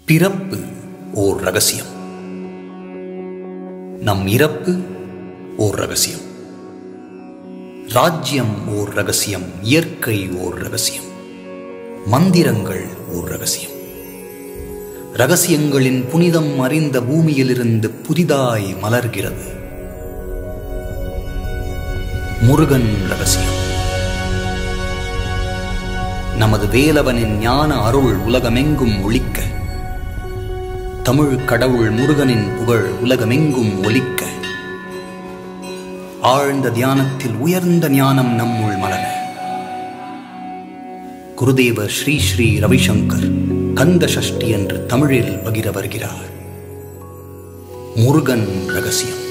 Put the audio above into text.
பிறப்பு ஓர் ரகசியம் நம் இறப்பு ஓர் ரகசியம் ராஜ்யம் ஓர் ரகசியம் இயற்கை ஓர் ரகசியம் மந்திரங்கள் ஓர் ரகசியம் ரகசியங்களின் புனிதம் அறிந்த பூமியிலிருந்து புதிதாய் மலர்கிறது முருகன் ரகசியம் நமது வேலவனின் ஞான அருள் உலகமெங்கும் ஒலிக்க தமிழ் கடவுள் முருகனின் புகழ் உலகமெங்கும் ஒலிக்க ஆழ்ந்த தியானத்தில் உயர்ந்த ஞானம் நம்முள் மலர குருதேவர் ஸ்ரீ ஸ்ரீ ரவிசங்கர் கந்த சஷ்டி என்று தமிழில் பகிர வருகிறார் முருகன் ரகசியம்